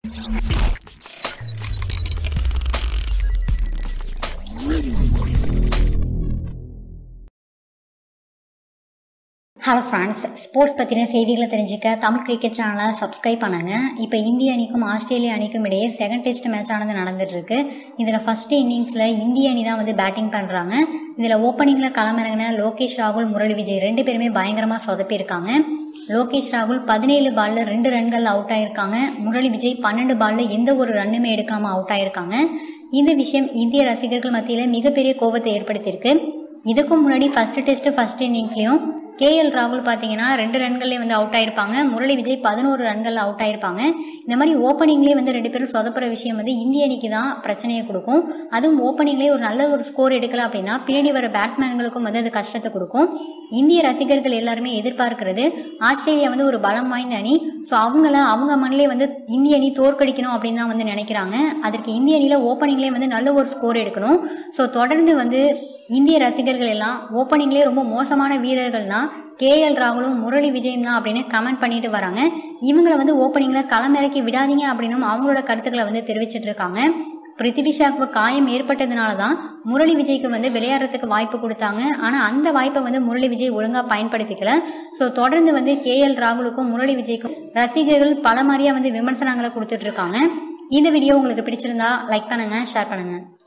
hello friends sports பற்றின செய்திகளை தெரிஞ்சுக்க தமிழ் கிரிக்கெட் சேனலை சப்ஸ்கிரைப் பண்ணுங்க இப்போ இந்திய அணிக்கும் ஆஸ்திரேலிய அணிக்கும் இடையே செகண்ட் டெஸ்ட் மேட்ச் ஆனது நடந்துட்டு இருக்கு இதில் ஃபர்ஸ்ட் இன்னிங்ஸில் இந்திய அணி தான் வந்து பேட்டிங் பண்ணுறாங்க இதில் ஓப்பனிங்கில் களமிறங்கின லோகேஷ் ராகுல் முரளி விஜய் ரெண்டு பேருமே பயங்கரமாக சொதப்பியிருக்காங்க லோகேஷ் ராகுல் பதினேழு பால்ல ரெண்டு ரன்கள் அவுட் ஆயிருக்காங்க முரளி விஜய் பன்னெண்டு பால்ல எந்த ஒரு ரன்னுமே எடுக்காம அவுட் ஆயிருக்காங்க இந்த விஷயம் இந்திய ரசிகர்கள் மத்தியில் மிகப்பெரிய கோபத்தை ஏற்படுத்தியிருக்கு இதுக்கும் முன்னாடி ஃபர்ஸ்ட் டெஸ்ட் ஃபர்ஸ்ட் இன்னிங்ஸ்லையும் கேஎல் ராகுல் பார்த்தீங்கன்னா ரெண்டு ரன்கள்லேயே வந்து அவுட் ஆயிருப்பாங்க முரளி விஜய் பதினோரு ரன்களில் அவுட் ஆயிருப்பாங்க இந்த மாதிரி ஓப்பனிங்லேயே வந்து ரெண்டு பேரும் சொதப்புற விஷயம் வந்து இந்திய அணிக்கு தான் பிரச்சனையை கொடுக்கும் அதுவும் ஓப்பனிங்லேயே ஒரு நல்ல ஒரு ஸ்கோர் எடுக்கல அப்படின்னா பின்னாடி வர பேட்ஸ்மேன்களுக்கும் வந்து அது கஷ்டத்தை கொடுக்கும் இந்திய ரசிகர்கள் எல்லாருமே எதிர்பார்க்கிறது ஆஸ்திரேலியா வந்து ஒரு பலம் வாய்ந்த அணி ஸோ அவங்கள அவங்க மண்ணிலே வந்து இந்திய அணி தோற்கடிக்கணும் அப்படின்னு தான் வந்து நினைக்கிறாங்க அதற்கு இந்திய அணியில் ஓப்பனிங்லேயே வந்து நல்ல ஒரு ஸ்கோர் எடுக்கணும் ஸோ தொடர்ந்து வந்து இந்திய ரசிகர்கள் எல்லாம் ஓப்பனிங்லேயே ரொம்ப மோசமான வீரர்கள்னா கேஎல் ராகுலும் முரளி விஜயும் தான் அப்படின்னு கமெண்ட் பண்ணிட்டு வராங்க இவங்களை வந்து ஓப்பனிங்கில் களமிறக்கி விடாதீங்க அப்படின்னும் அவங்களோட கருத்துக்களை வந்து தெரிவிச்சிட்டு இருக்காங்க பிருத்திவி ஷாக்கு காயம் ஏற்பட்டதுனால தான் முரளி விஜய்க்கு வந்து விளையாடுறதுக்கு வாய்ப்பு கொடுத்தாங்க ஆனால் அந்த வாய்ப்பை வந்து முரளி விஜய் ஒழுங்காக பயன்படுத்திக்கல ஸோ தொடர்ந்து வந்து கேஎல் ராகுலுக்கும் முரளி விஜய்க்கும் ரசிகர்கள் பல மாதிரியா வந்து விமர்சனங்களை கொடுத்துட்டு இருக்காங்க இந்த வீடியோ உங்களுக்கு பிடிச்சிருந்தா லைக் பண்ணுங்க ஷேர் பண்ணுங்க